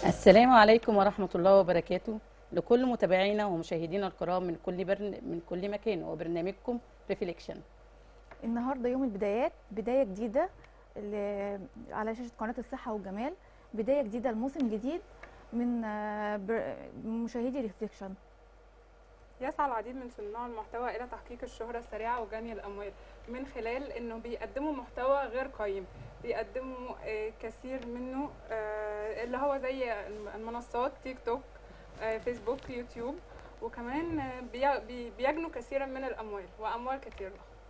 السلام عليكم ورحمة الله وبركاته لكل متابعينا ومشاهدينا الكرام من كل برن... من كل مكان وبرنامجكم ريفليكشن النهارده يوم البدايات بدايه جديده ل- على شاشه قناه الصحه والجمال بدايه جديده لموسم جديد من آه، بر- مشاهدي ريفليكشن يسعى العديد من صناع المحتوى إلى تحقيق الشهرة السريعة وجني الأموال من خلال إنه بيقدموا محتوى غير قيم بيقدموا آه، كثير منه آه، اللي هو زي المنصات تيك توك آه، فيسبوك يوتيوب وكمان آه، بي- بي- بيجنوا كثيرا من الأموال وأموال كثيرة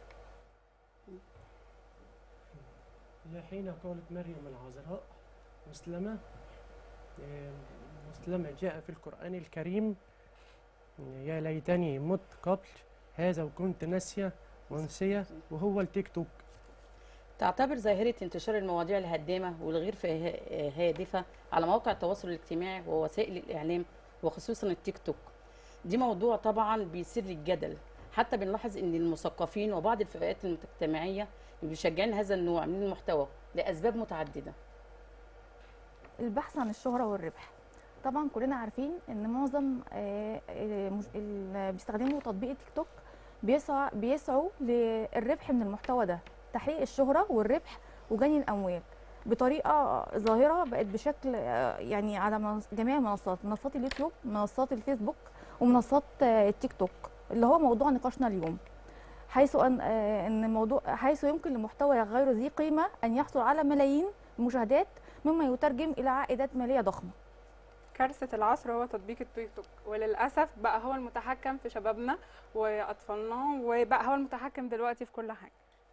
حين قالت مريم العذراء مسلمة آه، مسلمة جاء في القرآن الكريم يا ليتني مت قبل هذا وكنت ناسية منسية وهو التيك توك تعتبر ظاهرة انتشار المواضيع الهدامة والغير فا- هادفة على مواقع التواصل الاجتماعي ووسائل الإعلام وخصوصا التيك توك دي موضوع طبعا بيثير الجدل حتى بنلاحظ ان المثقفين وبعض الفئات المجتمعية بيشجعون هذا النوع من المحتوى لأسباب متعددة البحث عن الشهره والربح طبعا كلنا عارفين ان معظم آه، آه، مش- اللي بيستخدموا تطبيق تيك توك بيسعى بيسعوا للربح من المحتوى ده تحقيق الشهره والربح وجني الاموال بطريقه ظاهره بقت بشكل آه، يعني على منص- جميع المنصات منصات اليوتيوب منصات الفيسبوك ومنصات آه، التيك توك اللي هو موضوع نقاشنا اليوم حيث ان آه، ان الموضوع حيث يمكن لمحتوى غير ذي قيمه ان يحصل على ملايين المشاهدات مما يترجم الى عائدات ماليه ضخمه كارثة العصر هو تطبيق التيك توك وللأسف بقى هو المتحكم في شبابنا وأطفالنا وبقى هو المتحكم دلوقتي في كل حاجة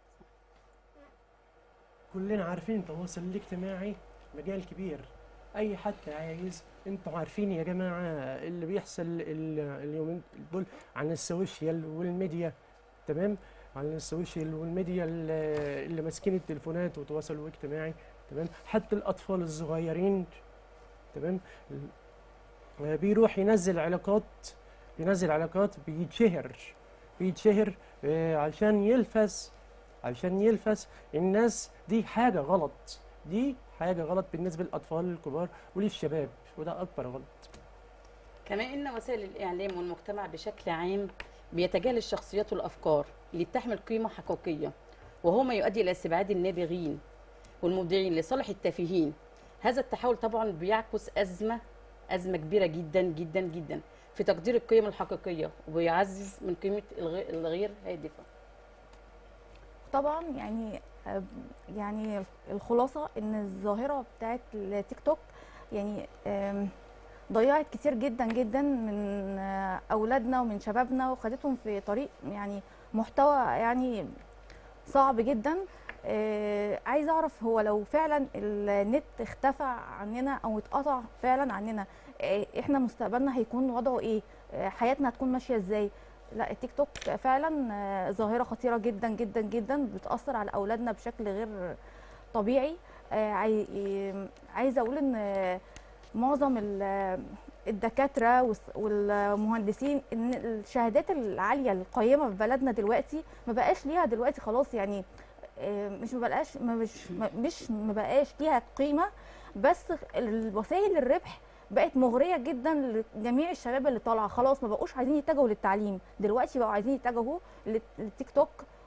كلنا عارفين التواصل الاجتماعي مجال كبير اي حد عايز انتوا عارفين يا جماعه اللي بيحصل ال- اليومين دول عن السوشيال والميديا تمام عن السوشيال والميديا اللي اللي ماسكين التليفونات والتواصل الاجتماعي تمام حتى الاطفال الصغيرين تمام ال- بيروح ينزل علاقات ينزل علاقات بيتشهر بيتشهر آه، عشان يلفز عشان يلفز الناس دي حاجة غلط دي حاجة غلط بالنسبة للأطفال الكبار وللشباب وده أكبر غلط كما ان وسائل الاعلام والمجتمع بشكل عام بيتجاهل الشخصيات والافكار اللي بتحمل قيمه حقيقيه وهو ما يؤدي الى استبعاد النابغين والمبدعين لصالح التافهين هذا التحول طبعا بيعكس ازمه ازمه كبيره جدا جدا جدا في تقدير القيم الحقيقيه وبيعزز من قيمه الغ- الغير هادفه طبعا يعني آه، يعني الخلاصه ان الظاهره بتاعت التيك توك يعني آم، ضيعت كتير جدا جدا من آه، اولادنا ومن شبابنا وخدتهم في طريق يعني محتوى يعني صعب جدا آه، عايزه اعرف هو لو فعلا النت اختفى عننا او اتقطع فعلا عننا آه، احنا مستقبلنا هيكون وضعه ايه آه، حياتنا هتكون ماشيه ازاي لا التيك توك فعلا آه، ظاهره خطيره جدا جدا جدا بتاثر على اولادنا بشكل غير طبيعي آه، عاي- آه، عايزه اقول ان آه، معظم ال- الدكاتره والس- والمهندسين ان الشهادات العاليه القيمه في بلدنا دلوقتي ما بقاش ليها دلوقتي خلاص يعني آه، مش ما بقاش ما مش ما- مش ما بقاش ليها قيمه بس الوسائل الربح بقت مغريه جدا لجميع الشباب اللي طالعه خلاص ما بقوش عايزين يتجهوا للتعليم دلوقتي بقوا عايزين يتجهوا لل- للتيك توك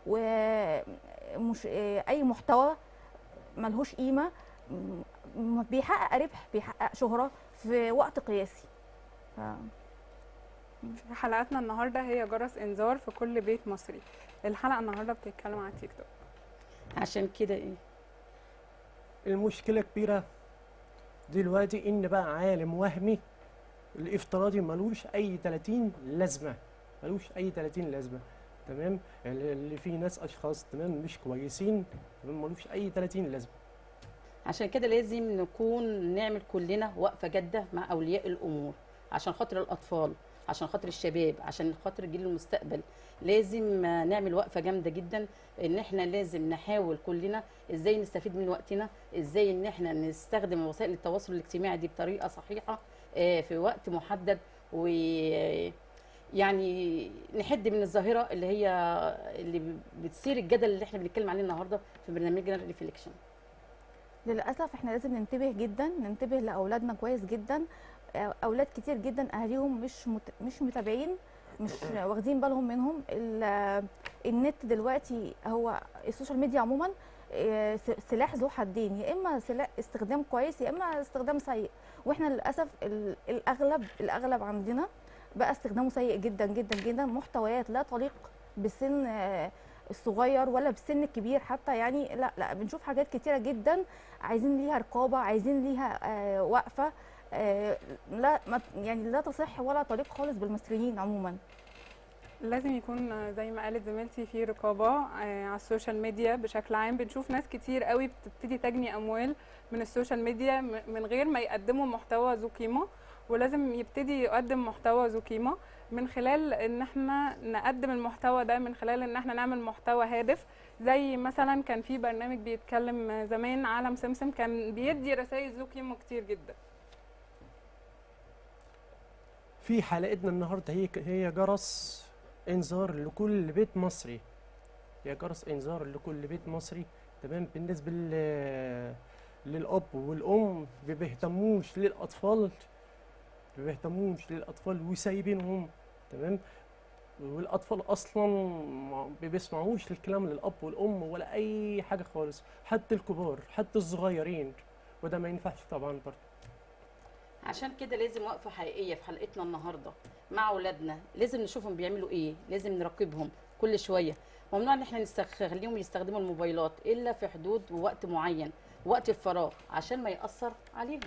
ومش اي محتوى ملهوش قيمه م- بيحقق ربح بيحقق شهره في وقت قياسي ف... في حلقتنا النهاردة هي جرس إنذار في كل بيت مصري الحلقة النهاردة بتتكلم عن تيك توك عشان كده ايه المشكلة كبيرة دلوقتي إن بقى عالم وهمي الافتراضي ملوش أي 30 لازمة ملوش أي 30 لازمة تمام اللي اللي فيه ناس أشخاص تمام مش كويسين تمام ملوش أي 30 لازمة عشان كده لازم نكون نعمل كلنا وقفه جاده مع اولياء الامور عشان خاطر الاطفال عشان خاطر الشباب عشان خاطر جيل المستقبل لازم آه، نعمل وقفه جامده جدا ان احنا لازم نحاول كلنا ازاي نستفيد من وقتنا ازاي ان احنا نستخدم وسائل التواصل الاجتماعي دي بطريقه صحيحه آه، في وقت محدد و يعني نحد من الظاهره اللي هي اللي بتثير الجدل اللي احنا بنتكلم عليه النهارده في برنامجنا ريفليكشن للاسف احنا لازم ننتبه جدا ننتبه لاولادنا كويس جدا آه، اولاد كتير جدا اهاليهم مش مت... مش متابعين مش واخدين بالهم منهم ال- النت دلوقتي هو السوشيال ميديا عموما آه، س- سلاح ذو حدين يا اما سلاح استخدام كويس يا اما استخدام سيء واحنا للاسف ال- الاغلب الاغلب عندنا بقى استخدامه سيء جدا جدا جدا محتويات لا تليق بالسن آه، الصغير ولا بالسن الكبير حتى يعني لا لا بنشوف حاجات كتيره جدا عايزين ليها رقابه عايزين ليها آه، وقفه آه، لا ما يعني لا تصح ولا تليق خالص بالمصريين عموما لازم يكون آه، زي ما قالت زميلتي في رقابه آه، على السوشيال ميديا بشكل عام بنشوف ناس كتير قوي بتبتدي تجني اموال من السوشيال ميديا م- من غير ما يقدموا محتوى ذو قيمه ولازم يبتدي يقدم محتوى ذو قيمه من خلال ان احنا نقدم المحتوى ده من خلال ان احنا نعمل محتوى هادف زي مثلا كان في برنامج بيتكلم آه، زمان عالم سمسم كان بيدي رسائل ذو قيمه كتير جدا في حلقتنا النهارده هي هي جرس انذار لكل بيت مصري هي جرس انذار لكل بيت مصري تمام بالنسبه لل للاب والام ما بيهتموش للاطفال ما بيهتموش للاطفال وسايبينهم تمام والاطفال اصلا ما بيسمعوش الكلام للاب والام ولا اي حاجه خالص حتى الكبار حتى الصغيرين وده ما ينفعش طبعا برضه عشان كده لازم وقفه حقيقيه في حلقتنا النهارده مع اولادنا لازم نشوفهم بيعملوا ايه لازم نراقبهم كل شويه ممنوع ان احنا نخليهم يستخدموا الموبايلات الا في حدود ووقت معين وقت الفراغ عشان ما ياثر عليهم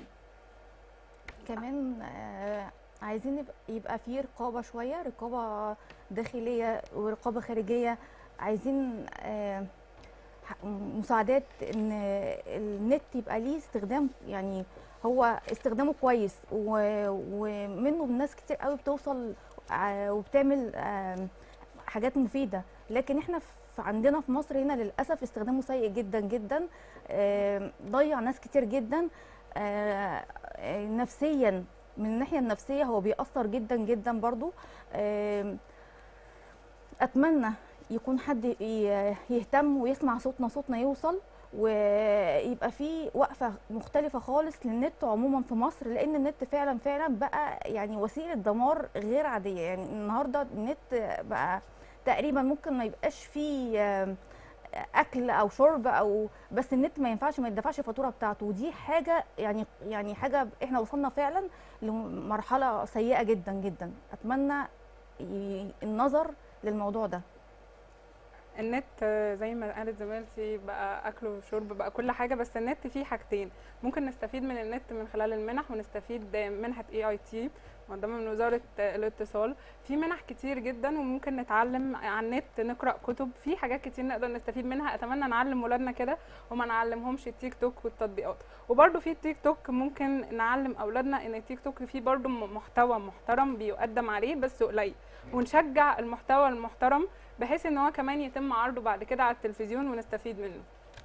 كمان آه، عايزين يبقى, يبقى في رقابه شويه رقابه داخليه ورقابه خارجيه عايزين آه، ح- مساعدات ان النت يبقى ليه استخدام يعني هو استخدامه كويس و- ومنه الناس كتير قوي بتوصل ع- وبتعمل آم، حاجات مفيده لكن احنا في عندنا في مصر هنا للاسف استخدامه سيء جدا جدا آم، ضيع ناس كتير جدا آه، آه، نفسيا من الناحيه النفسيه هو بيأثر جدا جدا برضو آم، اتمنى يكون حد ي- يهتم ويسمع صوتنا صوتنا يوصل ويبقى في وقفه مختلفه خالص للنت عموما في مصر لان النت فعلا فعلا بقى يعني وسيله دمار غير عاديه يعني النهارده النت بقى تقريبا ممكن ما يبقاش فيه آم، اكل او شرب او بس النت ما ينفعش ما يدفعش الفاتوره بتاعته ودي حاجه يعني يعني حاجه احنا وصلنا فعلا لمرحله سيئه جدا جدا اتمنى ي- النظر للموضوع ده النت آه، زي ما قالت زميلتي بقى اكل وشرب بقى كل حاجه بس النت فيه حاجتين ممكن نستفيد من النت من خلال المنح ونستفيد منحه اي اي تي مقدمه من وزاره آه، الاتصال في منح كتير جدا وممكن نتعلم على النت نقرا كتب في حاجات كتير نقدر نستفيد منها اتمنى نعلم ولادنا كده وما نعلمهمش التيك توك والتطبيقات وبرده في التيك توك ممكن نعلم اولادنا ان التيك توك فيه برده محتوى محترم بيقدم عليه بس قليل ونشجع المحتوى المحترم بحيث ان هو كمان يتم عرضه بعد كده على التلفزيون ونستفيد منه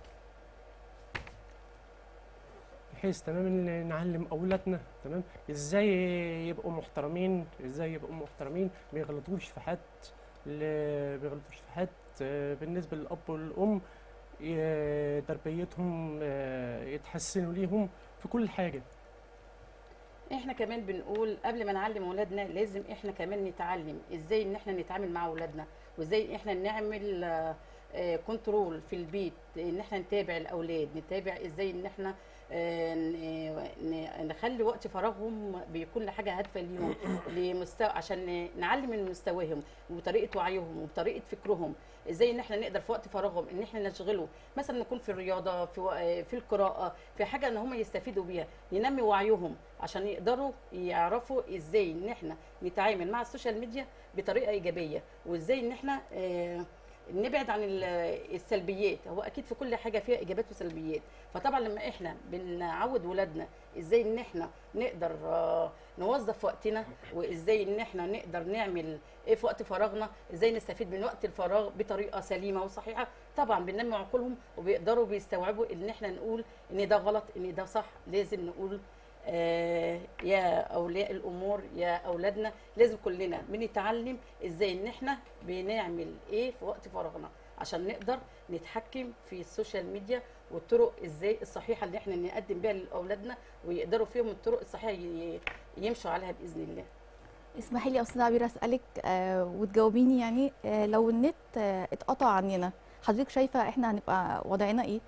بحيث تمام ان نعلم اولادنا تمام ازاي يبقوا محترمين ازاي يبقوا محترمين ما يغلطوش في حد ل- ما يغلطوش في حد آه، بالنسبه للاب والام ي- تربيتهم آه، يتحسنوا ليهم في كل حاجه احنا كمان بنقول قبل ما نعلم اولادنا لازم احنا كمان نتعلم ازاي ان احنا نتعامل مع اولادنا وازاي احنا نعمل آه، آه، كنترول في البيت ان احنا نتابع الاولاد نتابع ازاي ان احنا آه، ن- ن- نخلي وقت فراغهم بيكون لحاجه هادفه ليهم لمستوى عشان نعلم من مستواهم وطريقه وعيهم وطريقه فكرهم ازاي ان احنا نقدر في وقت فراغهم ان احنا نشغله مثلا نكون في الرياضه في و- في القراءه في حاجه ان هم يستفيدوا بيها ننمي وعيهم عشان يقدروا يعرفوا ازاي ان احنا نتعامل مع السوشيال ميديا بطريقه ايجابيه وازاي ان احنا آه، نبعد عن ال- السلبيات هو اكيد في كل حاجه فيها ايجابيات وسلبيات فطبعا لما احنا بنعود ولادنا ازاي ان احنا نقدر آه، نوظف وقتنا وازاي ان احنا نقدر نعمل ايه في وقت فراغنا ازاي نستفيد من وقت الفراغ بطريقه سليمه وصحيحه طبعا بننمي عقولهم وبيقدروا بيستوعبوا ان احنا نقول ان ده غلط ان ده صح لازم نقول آه يا اولياء الامور يا اولادنا لازم كلنا بنتعلم ازاي ان احنا بنعمل ايه في وقت فراغنا عشان نقدر نتحكم في السوشيال ميديا والطرق ازاي الصحيحه اللي احنا نقدم بيها لاولادنا ويقدروا فيهم الطرق الصحيحه ي- يمشوا عليها باذن الله اسمحي لي يا استاذه عبير اسالك آه وتجاوبيني يعني آه لو النت آه اتقطع عننا حضرتك شايفه احنا هنبقى وضعنا ايه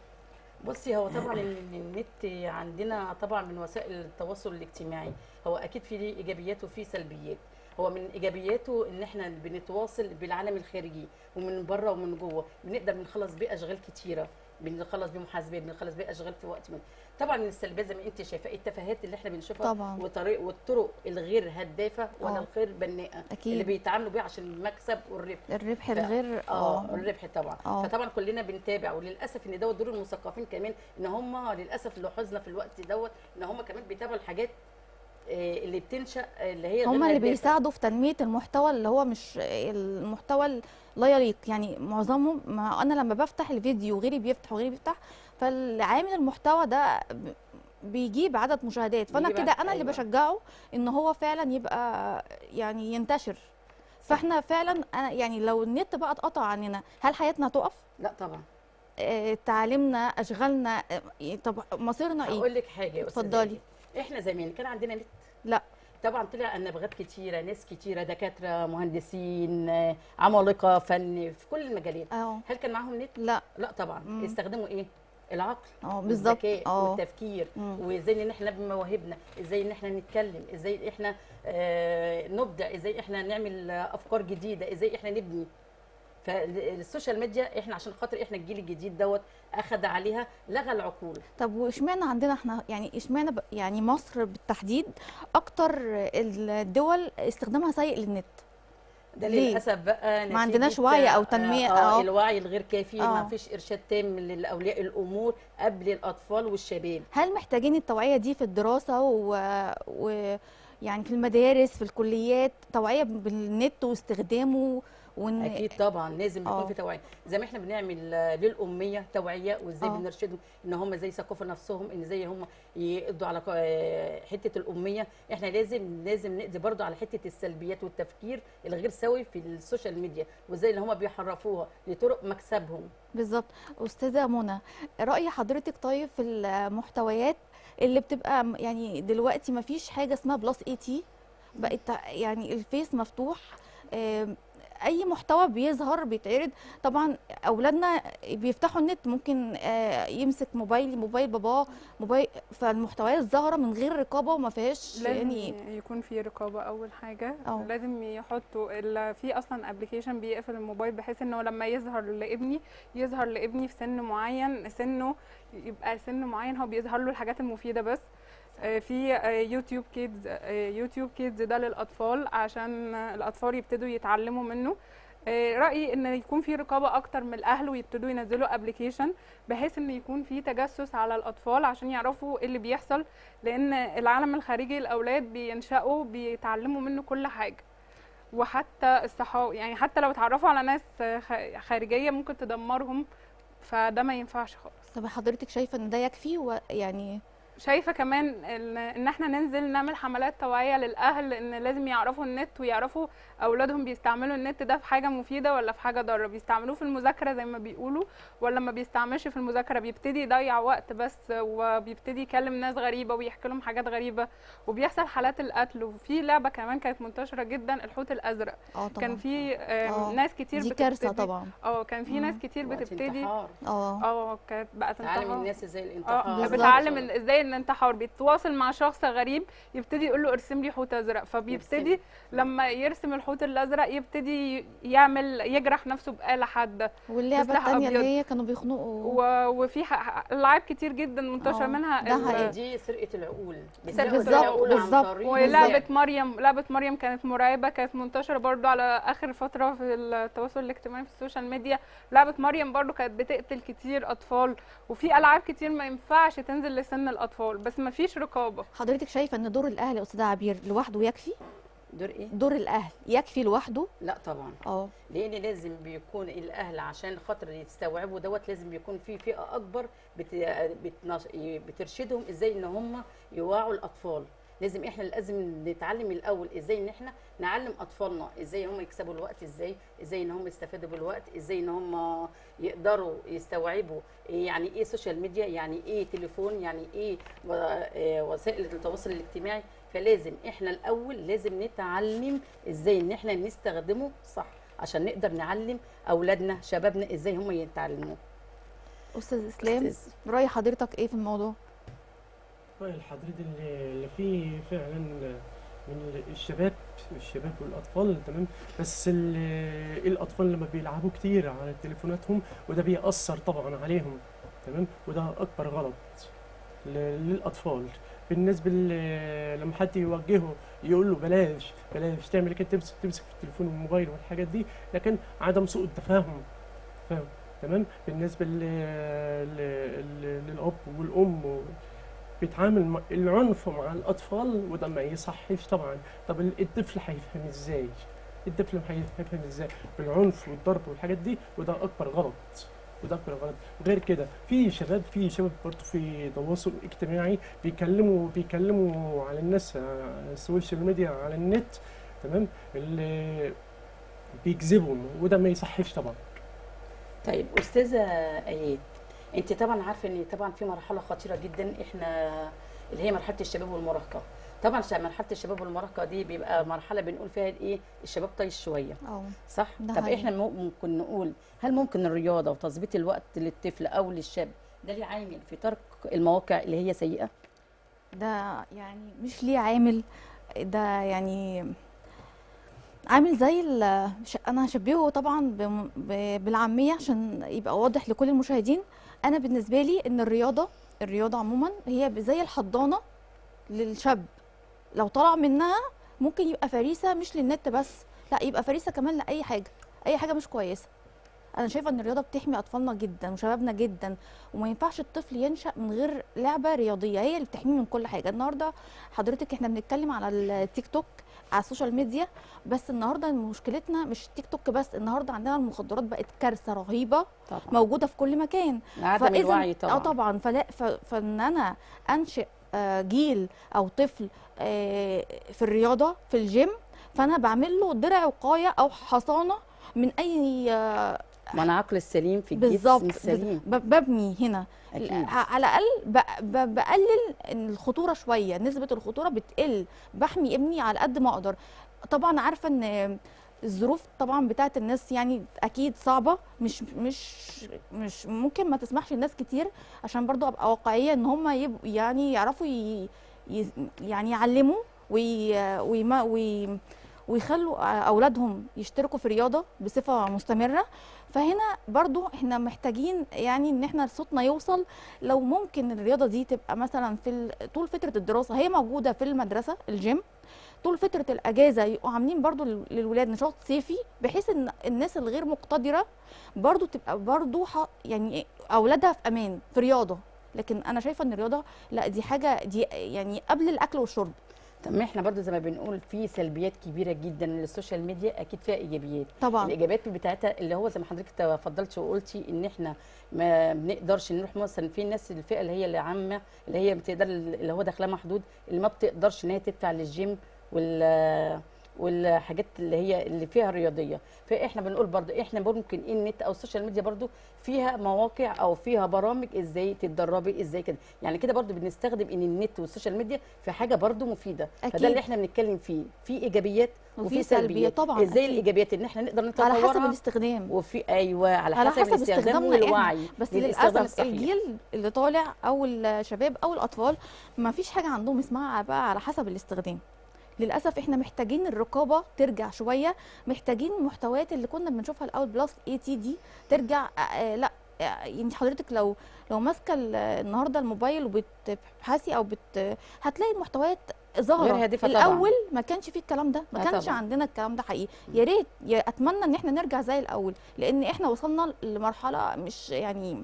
بصي هو طبعا ال- النت عندنا طبعا من وسائل التواصل الاجتماعي هو اكيد في ليه ايجابيات وفي سلبيات هو من ايجابياته ان احنا بنتواصل بالعالم الخارجي ومن بره ومن جوه بنقدر بنخلص بيه اشغال كتيره بنخلص بيه محاسبات بنخلص بيه اشغال في وقت من طبعا من السلبيات زي ما انت شايفه التفاهات اللي احنا بنشوفها طبعا. وطريق والطرق الغير هدافه ولا آه. الغير بناءه أكيد. اللي بيتعاملوا بيه عشان المكسب والربح الربح ف- الغير اه الربح طبعا آه. فطبعا كلنا بنتابع وللاسف ان دوت دور المثقفين كمان ان هم للاسف لاحظنا في الوقت دوت ان هم كمان بيتابعوا الحاجات آه، اللي بتنشا آه، اللي هي غير هم اللي هدافة. بيساعدوا في تنميه المحتوى اللي هو مش المحتوى ال- لا يليق يعني معظمهم ما انا لما بفتح الفيديو وغيري بيفتح وغيري بيفتح فالعامل المحتوى ده ب- بيجيب عدد مشاهدات فانا بيجيب كده عدد- انا اللي أيوة. بشجعه ان هو فعلا يبقى يعني ينتشر فاحنا فعلا أنا يعني لو النت بقى اتقطع عننا هل حياتنا هتقف لا طبعا آه، تعليمنا اشغالنا آه، طب مصيرنا ايه هقول لك حاجه يا أستاذة اتفضلي. آية. احنا زمان كان عندنا نت لا طبعا طلع نبغات كتيره ناس كتيره دكاتره مهندسين آه، عمالقه فن في كل المجالات اه هل كان معاهم نت لا لا طبعا مم. استخدموا ايه العقل اه بالظبط والذكاء اه والتفكير مم. وازاي ان احنا بمواهبنا ازاي ان احنا نتكلم ازاي احنا آه نبدع ازاي احنا نعمل آه، افكار جديده ازاي احنا نبني فالسوشيال ميديا احنا عشان خاطر احنا الجيل الجديد دوت اخذ عليها لغى العقول طب واشمعنى عندنا احنا يعني اشمعنى ب- يعني مصر بالتحديد اكتر الدول استخدامها سيء للنت ده ليه؟ للاسف بقى ما عندناش نتيجة، وعي أو آه، تنمية، آه آه. الوعي الغير كافي آه. ما فيش ارشاد تام لاولياء الامور قبل الاطفال والشباب هل محتاجين التوعية دي في الدراسة و... و... يعني في المدارس في الكليات توعية بالنت واستخدامه وان اكيد طبعا لازم يكون آه. في توعيه زي ما احنا بنعمل آه، للاميه توعيه وازاي آه. بنرشدهم ان هم ازاي يثقفوا نفسهم ان ازاي هم يقضوا على ق- آه، حته الاميه احنا لازم لازم نقضي برضو على حته السلبيات والتفكير الغير سوي في السوشيال ميديا وازاي ان هم بيحرفوها لطرق مكسبهم بالظبط استاذة منى رأي حضرتك طيب في المحتويات اللي بتبقى م- يعني دلوقتي ما فيش حاجة اسمها بلس اي تي بقت يعني الفيس مفتوح آم، اي محتوى بيظهر بيتعرض طبعا اولادنا بيفتحوا النت ممكن آه، يمسك موبايل موبايل باباه موبايل فالمحتويات ظاهره من غير رقابه وما فيهاش لازم يعني يكون في رقابه اول حاجه أه. لازم يحطوا ال- في اصلا ابلكيشن بيقفل الموبايل بحيث انه لما يظهر لابني يظهر لابني في سن معين سنه يبقى سن معين هو بيظهر له الحاجات المفيده بس آه، في آه، يوتيوب كيدز آه، يوتيوب كيدز ده للاطفال عشان آه، الاطفال يبتدوا يتعلموا منه آه، رايي ان يكون في رقابه اكتر من الاهل ويبتدوا ينزلوا ابلكيشن بحيث ان يكون في تجسس على الاطفال عشان يعرفوا ايه اللي بيحصل لان العالم الخارجي الاولاد بينشأوا بيتعلموا منه كل حاجه وحتى الصحاب يعني حتى لو اتعرفوا على ناس خ- خارجيه ممكن تدمرهم فده ما ينفعش خالص طب حضرتك شايفه ان ده يكفي ويعني شايفه كمان ال- ان احنا ننزل نعمل حملات توعيه للاهل ان لازم يعرفوا النت ويعرفوا اولادهم بيستعملوا النت ده في حاجه مفيده ولا في حاجه ضاره بيستعملوه في المذاكره زي ما بيقولوا ولا ما بيستعملش في المذاكره بيبتدي يضيع وقت بس وبيبتدي يكلم ناس غريبه ويحكي لهم حاجات غريبه وبيحصل حالات القتل وفي لعبه كمان كانت منتشره جدا الحوت الازرق اه طبعا كان في آم، آه، ناس كتير دي كارثه بتبتدي طبعا اه كان في ناس مم. كتير وقت بتبتدي انتحار اه اه كانت بقت تعلم انتحار الناس ازاي اه الانتحار بالظبط. بتعلم إن ازاي الانتحار بيتواصل مع شخص غريب يبتدي يقول له ارسم لي حوت ازرق فبيبتدي يرسم. لما يرسم الحوت الازرق يبتدي يعمل يجرح نفسه بآلة حادة واللعبه بسلاح الثانيه اللي أبيض. هي كانوا بيخنقوا و... وفي ح- العاب كتير جدا منتشره آه، منها ده ال- حقيقي. دي سرقه العقول سرقة بيسرقوا العقول، العقول عن بالظبط. طريق ولعبه اللعب. مريم لعبه مريم كانت مرعبه كانت منتشره برضو على اخر فتره في التواصل الاجتماعي في السوشيال ميديا لعبه مريم برضو كانت بتقتل كتير اطفال وفي العاب كتير ما ينفعش تنزل لسن الاطفال بس ما فيش رقابه حضرتك شايفه ان دور الاهل يا استاذه عبير لوحده يكفي دور ايه دور الاهل يكفي لوحده لا طبعا اه لان لازم بيكون الاهل عشان خاطر يستوعبوا دوت لازم بيكون في فئه اكبر بت... بتنش... بترشدهم ازاي ان هم يوعوا الاطفال لازم احنا لازم نتعلم الاول ازاي ان احنا نعلم اطفالنا ازاي هم يكسبوا الوقت ازاي ازاي ان هم يستفادوا بالوقت ازاي ان هم يقدروا يستوعبوا إيه يعني ايه سوشيال ميديا يعني ايه تليفون يعني ايه و- آه وسائل التواصل الاجتماعي فلازم احنا الاول لازم نتعلم ازاي ان احنا نستخدمه صح عشان نقدر نعلم اولادنا شبابنا ازاي هم يتعلموه استاذ اسلام أستاذ. راي حضرتك ايه في الموضوع رأي الحضرتك اللي اللي فيه فعلا من الشباب الشباب والأطفال تمام بس ال- الأطفال لما بيلعبوا كتير على تليفوناتهم وده بيأثر طبعا عليهم تمام وده أكبر غلط ل- للأطفال بالنسبة ل- لما حد يوجهه يقول له بلاش بلاش تعمل كده تمسك تمسك في التليفون والموبايل والحاجات دي لكن عدم سوء التفاهم فاهم تمام بالنسبة ل- ل- ل- للأب والأم بيتعامل مع العنف مع الأطفال وده ما يصحش طبعا طب ال- الطفل هيفهم ازاي الطفل هيفهم ازاي بالعنف والضرب والحاجات دي وده أكبر غلط وده أكبر غلط غير كده في شباب في شباب برضه في تواصل اجتماعي بيكلموا بيكلموا على الناس على السوشيال ميديا على النت تمام اللي بيكذبوا وده ما يصحش طبعا طيب استاذه ايات انت طبعا عارفه ان طبعا في مرحله خطيره جدا احنا اللي هي مرحله الشباب والمراهقه طبعا عشان مرحله الشباب والمراهقه دي بيبقى مرحله بنقول فيها ايه الشباب طايش شويه اه صح ده طب حقيقي. احنا مو- ممكن نقول هل ممكن الرياضه وتظبيط الوقت للطفل او للشاب ده ليه عامل في ترك المواقع اللي هي سيئه ده يعني مش ليه عامل ده يعني عامل زي ال- ش- انا هشبهه طبعا بم- ب- بالعاميه عشان يبقى واضح لكل المشاهدين انا بالنسبه لي ان الرياضه الرياضه عموما هي زي الحضانه للشاب لو طلع منها ممكن يبقى فريسه مش للنت بس لا يبقى فريسه كمان لاي حاجه اي حاجه مش كويسه انا شايفه ان الرياضه بتحمي اطفالنا جدا وشبابنا جدا وما ينفعش الطفل ينشا من غير لعبه رياضيه هي اللي بتحميه من كل حاجه النهارده حضرتك احنا بنتكلم على التيك توك على السوشيال ميديا بس النهارده مشكلتنا مش التيك توك بس النهارده عندنا المخدرات بقت كارثه رهيبه طبعا موجوده في كل مكان عدم فإذا- الوعي طبعا اه طبعا فلا ف- فان انا انشئ آه، جيل او طفل آه، في الرياضه في الجيم فانا بعمل له درع وقايه او حصانه من اي آه، ما انا عقل السليم في الجسم بالظبط السليم ب- ببني هنا اكيد ع- على الاقل ب- ب- بقلل الخطوره شويه نسبه الخطوره بتقل بحمي ابني على قد ما اقدر طبعا عارفه ان الظروف طبعا بتاعت الناس يعني اكيد صعبه مش مش مش ممكن ما تسمحش الناس كتير عشان برضو ابقى واقعيه ان هم يبقوا يعني يعرفوا ي ي يعني يعلموا وي ويما وي ويخلوا اولادهم يشتركوا في رياضه بصفه مستمره فهنا برضو احنا محتاجين يعني ان احنا صوتنا يوصل لو ممكن الرياضه دي تبقى مثلا في ال- طول فتره الدراسه هي موجوده في المدرسه الجيم طول فتره الاجازه يبقوا عاملين برضو لل- للولاد نشاط صيفي بحيث ان الناس الغير مقتدره برضو تبقى برضو ح- يعني اولادها في امان في رياضه لكن انا شايفه ان الرياضه لا دي حاجه دي يعني قبل الاكل والشرب طب ما احنا برضو زي ما بنقول في سلبيات كبيره جدا للسوشيال ميديا اكيد فيها ايجابيات طبعا الايجابيات بتاعتها اللي هو زي ما حضرتك تفضلتي وقلتي ان احنا ما بنقدرش نروح مثلا في ناس الفئه اللي هي العامه اللي هي بتقدر اللي هو دخلها محدود اللي ما بتقدرش ان هي تدفع للجيم وال والحاجات اللي هي اللي فيها رياضيه فاحنا بنقول برضو احنا ممكن إيه النت او السوشيال ميديا برضو فيها مواقع او فيها برامج ازاي تتدربي ازاي كده يعني كده برضو بنستخدم ان النت والسوشيال ميديا في حاجه برضو مفيده أكيد. فده اللي احنا بنتكلم فيه في ايجابيات وفي وفي سلبيات سلبيات طبعا ازاي أكيد. الايجابيات ان احنا نقدر على نتطورها حسب الاستخدام وفي ايوه على, على حسب, حسب الاستخدام استخدامنا إحنا. والوعي بس للاستخدام للاسف الصحيح. الجيل اللي طالع او الشباب او الاطفال ما فيش حاجه عندهم اسمها بقى على حسب الاستخدام للاسف احنا محتاجين الرقابه ترجع شويه محتاجين المحتويات اللي كنا بنشوفها الاول بلس اي تي دي ترجع آه آه لا آه، يعني حضرتك لو لو ماسكه ال- النهارده الموبايل وبتبحثي او بت هتلاقي المحتويات ظاهره غير هادفة طبعاً. الاول ما كانش فيه الكلام ده ما آه كانش طبعاً. عندنا الكلام ده حقيقي يا ريت يا اتمنى ان احنا نرجع زي الاول لان احنا وصلنا لمرحله مش يعني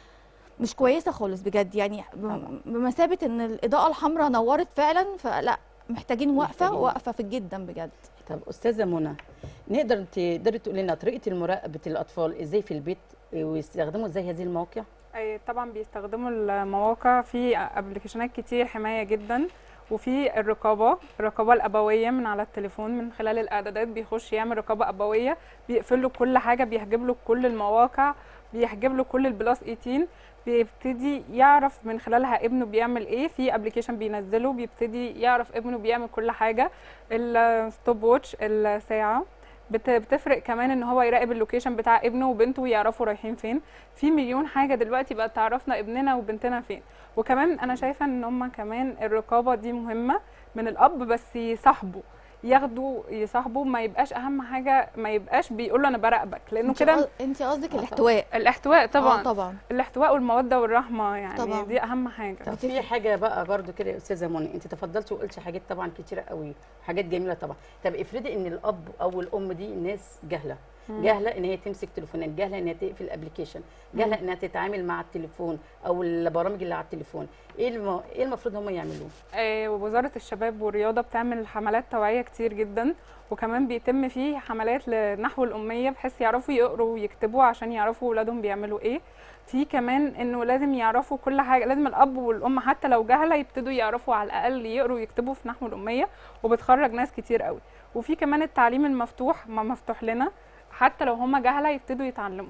مش كويسه خالص بجد يعني ب- طبعاً. بمثابه ان الاضاءه الحمراء نورت فعلا فلا محتاجين وقفه محتاجين. وقفه في جدا بجد طب استاذه منى نقدر تقدري تقولي لنا طريقه مراقبه الاطفال ازاي في البيت ويستخدموا ازاي هذه المواقع أي طبعا بيستخدموا المواقع في ابلكيشنات كتير حمايه جدا وفي الرقابه الرقابه الابويه من على التليفون من خلال الاعدادات بيخش يعمل رقابه ابويه بيقفل له كل حاجه بيحجب له كل المواقع بيحجب له كل البلاس 18 بيبتدي يعرف من خلالها ابنه بيعمل ايه في ابلكيشن بينزله بيبتدي يعرف ابنه بيعمل كل حاجه الستوب ووتش الساعه بت- بتفرق كمان ان هو يراقب اللوكيشن بتاع ابنه وبنته ويعرفوا رايحين فين في مليون حاجه دلوقتي بقت تعرفنا ابننا وبنتنا فين وكمان انا شايفه ان هم كمان الرقابه دي مهمه من الاب بس يصاحبوا ياخدوا يصاحبوا ما يبقاش اهم حاجه ما يبقاش بيقول له انا براقبك لانه انت كده قص- انت قصدك الاحتواء الاحتواء طبعا آه طبعا الاحتواء والموده والرحمه يعني طبعاً. دي اهم حاجه طب في حاجه بقى برضو كده يا استاذه منى انت تفضلتي وقلتي حاجات طبعا كتيره قوي وحاجات جميله طبعا طب افرضي ان الاب او الام دي ناس جهله جاهله ان هي تمسك تليفونات جاهله ان هي تقفل الابلكيشن جاهله انها تتعامل مع التليفون او البرامج اللي على التليفون ايه الم... ايه المفروض هم يعملوه آه، ووزارة الشباب والرياضة بتعمل حملات توعية كتير جدا وكمان بيتم فيه حملات لنحو الأمية بحيث يعرفوا يقروا ويكتبوا عشان يعرفوا ولادهم بيعملوا ايه في كمان انه لازم يعرفوا كل حاجة لازم الأب والأم حتى لو جهلة يبتدوا يعرفوا على الأقل يقروا ويكتبوا في نحو الأمية وبتخرج ناس كتير قوي وفي كمان التعليم المفتوح ما مفتوح لنا حتى لو هم جهلة يبتدوا يتعلموا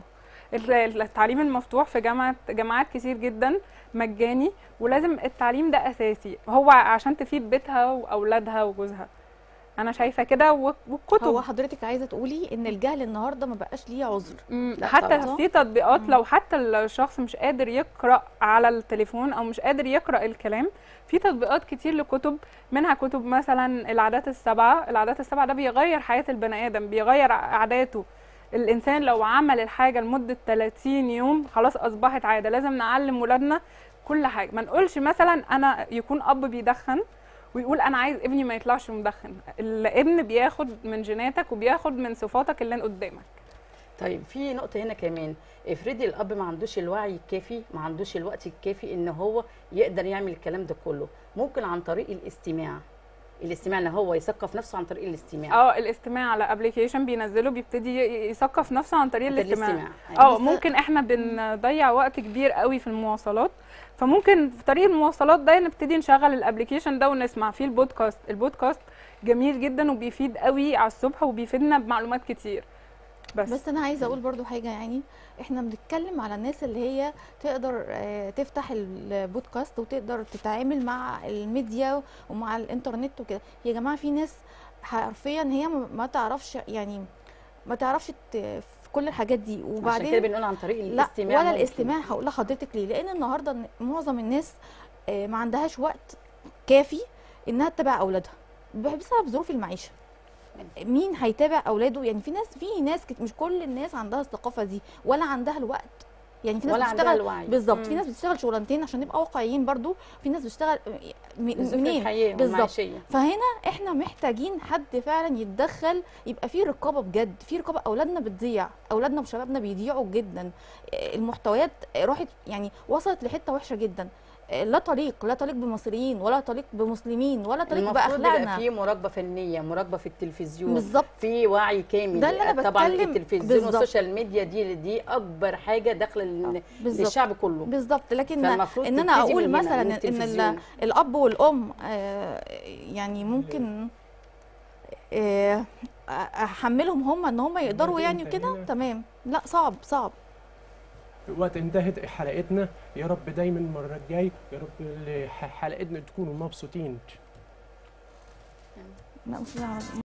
ال- التعليم المفتوح في جامعة جامعات كتير جدا مجاني ولازم التعليم ده اساسي هو عشان تفيد بيتها واولادها وجوزها انا شايفه كده و- والكتب هو حضرتك عايزه تقولي ان الجهل النهارده ما بقاش ليه عذر مم، لا حتى طبعاً. في تطبيقات مم. لو حتى الشخص مش قادر يقرا على التليفون او مش قادر يقرا الكلام في تطبيقات كتير لكتب منها كتب مثلا العادات السبعه العادات السبعه ده بيغير حياه البني ادم بيغير عاداته الانسان لو عمل الحاجه لمده 30 يوم خلاص اصبحت عاده لازم نعلم ولادنا كل حاجه ما نقولش مثلا انا يكون اب بيدخن ويقول انا عايز ابني ما يطلعش مدخن الابن بياخد من جيناتك وبياخد من صفاتك اللي قدامك طيب في نقطة هنا كمان افرضي الأب ما عندوش الوعي الكافي ما عندوش الوقت الكافي إن هو يقدر يعمل الكلام ده كله ممكن عن طريق الاستماع الاستماع إن هو يثقف نفسه عن طريق الاستماع اه الاستماع على ابلكيشن بينزله بيبتدي ي- يثقف نفسه عن طريق عن طريق الاستماع أيوة. اه ممكن احنا بنضيع وقت كبير قوي في المواصلات فممكن في طريق المواصلات ده نبتدي نشغل الابلكيشن ده ونسمع فيه البودكاست البودكاست جميل جدا وبيفيد قوي على الصبح وبيفيدنا بمعلومات كتير بس, بس انا عايزه اقول برضو حاجه يعني احنا بنتكلم على الناس اللي هي تقدر آه، تفتح البودكاست وتقدر تتعامل مع الميديا ومع الانترنت وكده يا جماعه في ناس حرفيا هي ما ما تعرفش يعني ما تعرفش ت- في كل الحاجات دي عشان كده وبعدين بنقول عن طريق لا الاستماع ولا ممكن. الاستماع هقول لحضرتك ليه لان النهارده معظم الناس آه، ما عندهاش وقت كافي انها تتابع اولادها بسبب ظروف المعيشه مين هيتابع اولاده يعني في ناس في ناس كت- مش كل الناس عندها الثقافه دي ولا عندها الوقت يعني في ناس ولا عندها بتشتغل الوعي بالظبط في مم. ناس بتشتغل شغلانتين عشان نبقى واقعيين برضو في ناس بتشتغل م- الظروف منين الحياة بالظبط. والمعيشية فهنا احنا محتاجين حد فعلا يتدخل يبقى في رقابه بجد في رقابه اولادنا بتضيع اولادنا وشبابنا بيضيعوا جدا آه، المحتويات راحت يعني وصلت لحته وحشه جدا آه، لا طريق لا طريق بمصريين ولا طريق بمسلمين ولا طريق المفروض يبقى باخلاقنا في مراقبة فنية مراقبة في التلفزيون بالظبط في وعي كامل ده اللي أنا طبعا بتكلم- التلفزيون بالظبط. والسوشيال ميديا دي دي اكبر حاجه داخله لل- بالظبط للشعب كله بالظبط لكن فالمفروض ان انا تبتدي اقول من هنا، مثلا من ان ال- التلفزيون. الاب والام آه، يعني ممكن آه، احملهم هم ان هم يقدروا وبعدين يعني كده تاني- تمام لا صعب صعب وقت انتهت حلقتنا يا رب دايما المره الجاي يا رب ال- حلقتنا تكونوا مبسوطين لا مش